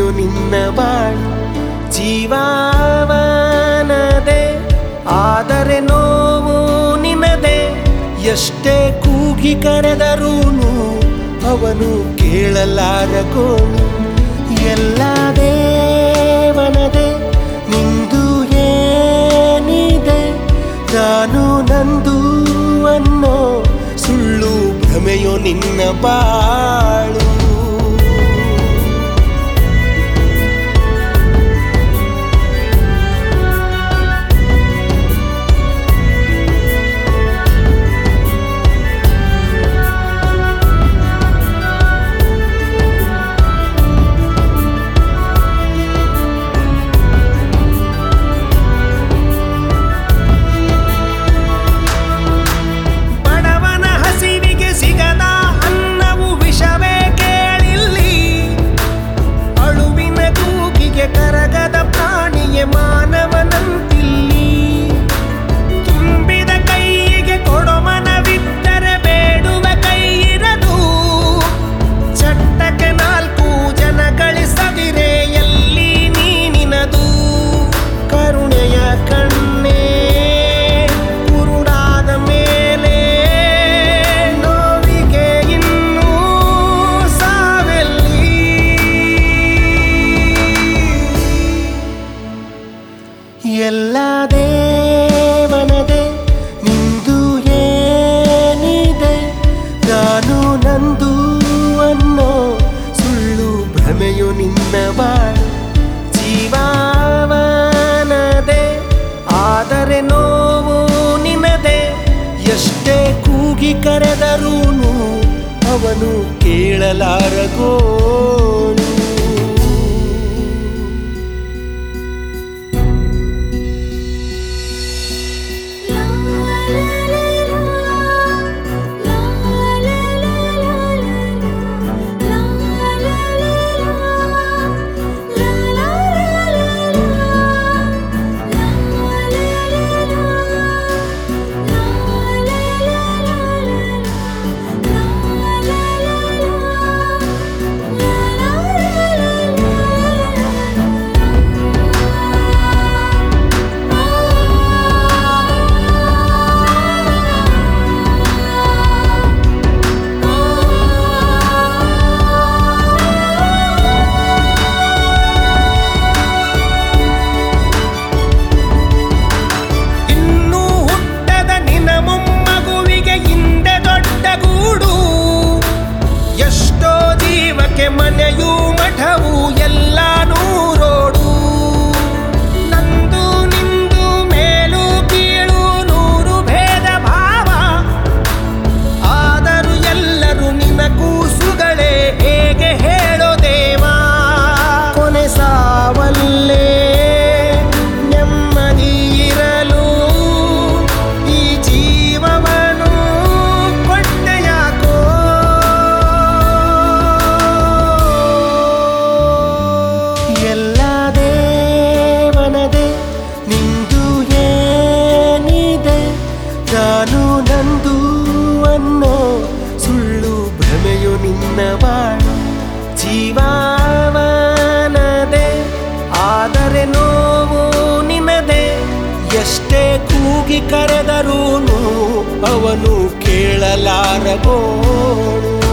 ಭ್ರಮೆಯು ನಿನ್ನ ಬಾಳು ಜೀವಾವನದೆ ಆದರೆ ನೋವು ನಿನದೆ ಎಷ್ಟೇ ಕೂಗಿ ಕರೆದರೂನು ಅವನು ಕೇಳಲಾರಗೋನು ಎಲ್ಲ ದೇವನದೆ ನಿಂದು ಏನಿದೆ ನಾನು ನಂದು ಅನ್ನೋ ಸುಳ್ಳು ಭ್ರಮೆಯೋ ನಿನ್ನ ಬಾಳು ಬಡವನ ಹಸಿವಿಗೆ ಸಿಗದ ಅನ್ನವು ವಿಷವೇ ಕೇಳಿಲ್ಲಿ ಅಳುವಿನ ಕೂಗಿಗೆ ಕರಗದ ಪ್ರಾಣಿಯೇ ಮಾನವನಂತಿಲ್ಲಿ ತುಂಬಿದ ಕೈಯಿಗೆ ಕೊಡೋ ಮನವಿದ್ದರೆ ಬೇಡುವ ಕೈ ಇರದು ಚಟ್ಟಕ್ಕೆ ನಾಲ್ಕು ಜನ ಗಳಿಸದಿರೆ ಎಲ್ಲಿ ನೀನಿನದು ಕರುಣೆಯ ಕಣ್ಣೇ ಕುರುಡಾದ ಮೇಲೆ ನೋವಿಗೆ ಇನ್ನೂ ಸಾವೆಲ್ಲಿ ಎಲ್ಲ ದೇವನದೆ ನಿಂದು ಏನಿದೆ ನಾನು ನಂದು ಅನ್ನೋ ಸುಳ್ಳು ಭ್ರಮೆಯು ನಿನ್ನ ಬಾಳು ಜೀವಾವನದೆ ಆದರೆ ನೋವು ನಿನದೆ ಎಷ್ಟೇ ಕೂಗಿ ಕರೆದರೂನು ಅವನು ಕೇಳಲಾರಗೋನು ಇನ್ನೂ ಹುಟ್ಟದ ನಿನ ಮೊಮ್ಮಗುವಿಗೆ ಹಿಂದೆ ದೊಡ್ಡ ಗೂಡು ಎಷ್ಟೋ ಜೀವಕ್ಕೆ ಮನೆಯೂ ಮಠವು ಎಲ್ಲ ನೂರೋಡು ನಂದು ನಿಂದು ಮೇಲು ಕೀಳು ನೂರು ಭೇದ ಭಾವ ಆದರೂ ಎಲ್ಲರೂ ನಿನ್ನ ಕೂಸುಗಳೇ ಹೇಗೆ ಹೇಳೋ ದೇವಾ ಕೊನೆ ಸಾವಲ್ಲೇ ನೆಮ್ಮದಿ ಇರಲು ಈ ಜೀವವನ್ನು ಕೊಟ್ಟೆ ಯಾಕೋ ಎಲ್ಲ ದೇವನದೆ ನಿಂದು ಏನಿದೆ ನಾನು ನಂದು ಅನ್ನೋ ಸುಳ್ಳು ಭ್ರಮೆಯು ನಿನ್ನ ಬಾಳು ಜೀವಾವನದೆ ಆದರೆ ನೋವು ನಿನದೆ ಎಷ್ಟೇ ಕೂಗಿ ಕರೆದರೂನು ಅವನು ಕೇಳಲಾರಗೋನು